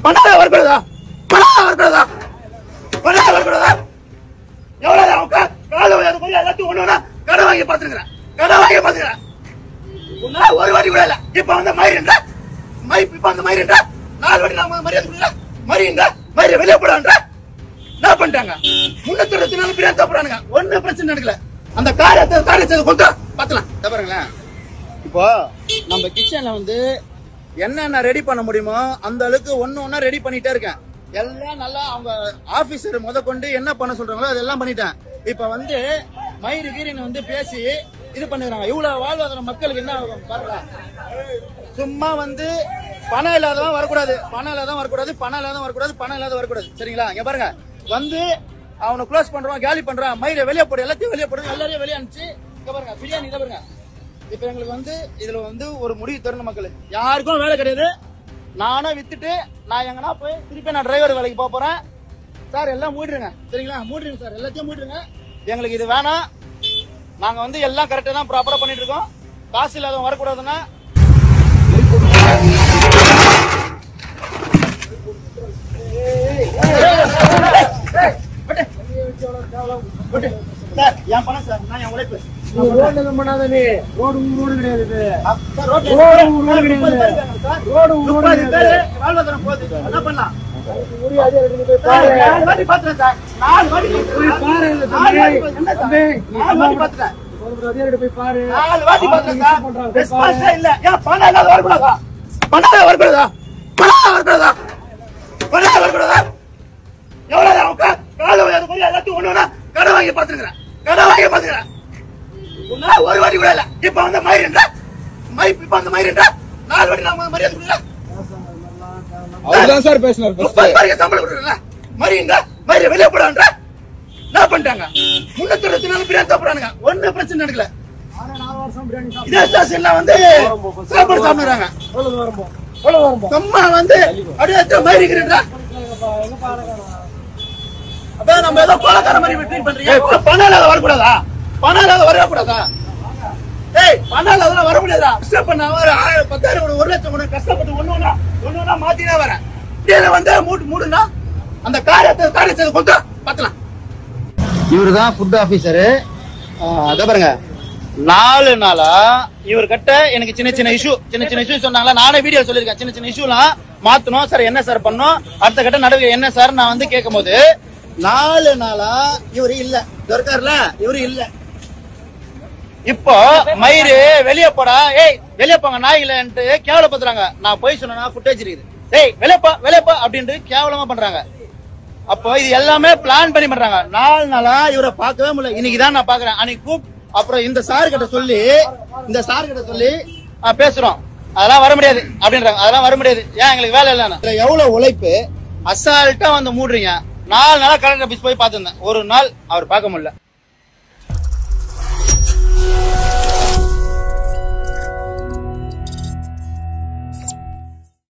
பண்ணாத வரக்கூடாதா பண்ணாத வரக்கூடாதா பண்ணாத வரக்கூடாதா எவ்வளவு அவங்க காலை அது போய் எல்லாத்தையும் ஒண்ணு ஒண்ணா கடை வாங்கி பாத்துருக்கிறேன் கடை வாங்கி பாத்துக்கிறேன் உன்னால ஒரு வாட்டி கூட இல்ல இப்ப வந்து மயிருன்ற மை இப்ப வந்து மயிருன்ற நாலு வாட்டி நான் மரியாதை கொடுக்கல மரியுங்க மயிரை வெளியே போடான்ற என்ன பண்ணிட்டாங்க முன்னூத்தி இருபத்தி நாலு பேர் தப்புறானுங்க ஒண்ணு பிரச்சனை நடக்கல அந்த காரியத்தை காரியத்தை கொண்டு பாத்துலாம் இதை பாருங்களேன் இப்போ நம்ம கிச்சன்ல வந்து என்னென்ன ரெடி பண்ண முடியுமோ அந்த அளவுக்கு ஒண்ணு ஒண்ணா ரெடி பண்ணிட்டே இருக்கேன் எல்லாம் நல்லா அவங்க ஆபீசர் முத கொண்டு என்ன பண்ண சொல்றாங்களோ அதெல்லாம் பண்ணிட்டேன் இப்ப வந்து மயிறு கீரின்னு வந்து பேசி இது பண்ணுறாங்க இவ்வளவு வாழ்வாதார மக்களுக்கு என்ன ஆகும் பாருங்க சும்மா வந்து பணம் இல்லாதவன் வரக்கூடாது பணம் இல்லாதவன் வரக்கூடாது பணம் இல்லாதவன் வரக்கூடாது பணம் இல்லாத வரக்கூடாது சரிங்களா இங்க பாருங்க வந்து அவனை க்ளோஸ் பண்றான் காலி பண்றான் மயிரை வெளியே போடு எல்லாத்தையும் வெளியே போடு எல்லாரையும் வெளியே அனுப்பிச்சு இங்க பாருங்க பிரியாணி இதை பாருங்க இப்ப எங்களுக்கு வந்து இதுல வந்து ஒரு முடிவு தரணும் மக்கள் யாருக்கும் வேலை கிடையாது நானும் வித்துட்டு நான் எங்கன்னா போய் திருப்பி நான் டிரைவர் வேலைக்கு போக போறேன் சார் எல்லாம் மூடிடுங்க சரிங்களா மூடிடுங்க சார் எல்லாத்தையும் மூடிடுங்க எங்களுக்கு இது வேணாம் நாங்க வந்து எல்லாம் கரெக்டா தான் ப்ராப்பரா பண்ணிட்டு இருக்கோம் காசு இல்லாதவங்க வரக்கூடாதுன்னா சார், என் பணம் சார் நான் என் உழைப்பு ரோடு எதுவும் பண்ணாத நீ ரோடு உங்க ரோடு கிடையாது இது. சார், ரோட்ல ரோடு முப்பது உங்க ரோடு பேர் கிடையாது. இருக்காங்க சார். ரோடு உங்க ரோடு முப்பது பேர் கிடையாது. வாழ்வாதாரம் போகுது என்ன பண்ணலாம் உரிய அதிகாரிகிட்ட நீ போய் சார், பாரு. நாலு வாட்டி பாத்துறேன் சார் நாலு வாட்டி போய் பாரு இந்த நாலு வாட்டி தம்பி. பாத்துறேன். என்ன சார்? தம்பி, நீ நாலு சும்மா வாட்டி பாத்துறேன் ஒரு அதிகாரிகிட்ட போய் பாரு. நாலு வாட்டி பாத்துறேன் ஆள் சார் issue பண்றாங்க, போய் பாரு. ரெஸ்பான்ஸே இல்ல ஏன் பணம் இல்லாத வரக்கூடாதா பணம் இல்லாத வரக்கூடாதா பணம் இல்லாத வரக்கூடாதா பணம் இல்லாத வரக்கூடாதா எவ்வளவு அவங்க காலை அது போய் எல்லாத்தையும் ஒண்ணு ஒண்ணா கடை வாங்கி பாத்துருக்கிறேன் கடை வாங்கி பாத்துக்கிறேன் உன்னால ஒரு வாட்டி கூட இல்ல இப்ப வந்து மயிருன்ற மை இப்ப வந்து மயிருன்ற நாலு வாட்டி நான் மரியாதை கொடுக்கல அவர்தான் சார் பேசினார் first. முப்பது பேருக்கு சம்பளம் கொடுக்குறேன் மரியுங்க மயிரை வெளியே போடான்ற என்ன பண்ணிட்டாங்க முன்னூத்தி இருபத்தி நாலு பேர் தப்புறானுங்க ஒண்ணு பிரச்சனை நடக்கல ஆனா நாலு வருஷம் பிரியாணி சாப்பிட்டு இதே ஸ்டேஷன்ல வந்து சாப்பாடு சாப்பிடுறாங்க எவ்வளவு தூரம் போ? எவ்வளவு தூரம் போ? சும்மா வந்து அப்படியே எடுத்து மயிறு இருக்கிறா எங்கப்பா, எங்கப்பா அழகானவன்? அதான் நம்ம ஏதோ கொலக்கார மாதிரி ட்ரீட் பண்றீங்க இப்ப பணம் இல்லாத வரக்கூடாதா பணம் இல்லாத வரக்கூடாதா ஏய் பணம் இல்லாத வர முடியாதா கஷ்டப்பட்ட ஒரு ஆயிரம் பத்தாயிரம் ஒரு ஒரு லட்சம் கூட கஷ்டப்பட்டு ஒண்ணு ஒண்ணா ஒண்ணு ஒண்ணா மாத்தினே வரேன் இதுல வந்து மூட்டு மூடுனா அந்த காரியத்தை காரியத்தை கொண்டு பாத்தலாம் இவரு தான் ஃபுட் ஆபீசரு அதை பாருங்க நாலு நாளா இவர் கிட்ட எனக்கு சின்ன சின்ன இஷ்யூ சின்ன சின்ன இஷ்யூ சொன்னாங்களா நானே வீடியோ சொல்லியிருக்கேன் சின்ன சின்ன இஷ்யூலாம் மாத்தணும் சார் என்ன சார் பண்ணோம் அடுத்த கட்ட நடவடிக்கை என்ன சார் நான் வந்து கேட்கும்போது நாலு நாளா இவரு இல்ல இதோ இருக்காருல இவரு இல்ல இப்போ மயிறு வெளிய போடா ஏய் வெளிய போங்க நாய்களன்ட்டு கேவலப்படுத்துறாங்க நான் போய் சொன்னா ஃபுட்டேஜ் இருக்குது ஏய் வெளிய போ வெளிய போ அப்படின்ட்டு கேவலமா பண்றாங்க அப்போ இது எல்லாமே பிளான் பண்ணி பண்றாங்க நாலு நாளா இவரை பார்க்கவே முடியல இன்னைக்கு தான் நான் பாக்குறேன் அன்னைக்கு கூப் அப்புறம் இந்த சார் கிட்ட சொல்லி இந்த சார் கிட்ட சொல்லி ஆ, பேசுறோம் அதெல்லாம் வர முடியாது அப்படின்றாங்க அதெல்லாம் வர முடியாது ஏன் எங்களுக்கு வேலை இல்லைன்னு இதுல எவ்வளவு உழைப்பு அசால்ட்டா வந்து மூடுறீங்க நாலு நாளா கலெக்டர் ஆபீஸ் போய் பார்த்திருந்தேன் ஒரு நாள் அவர் பார்க்க முடியல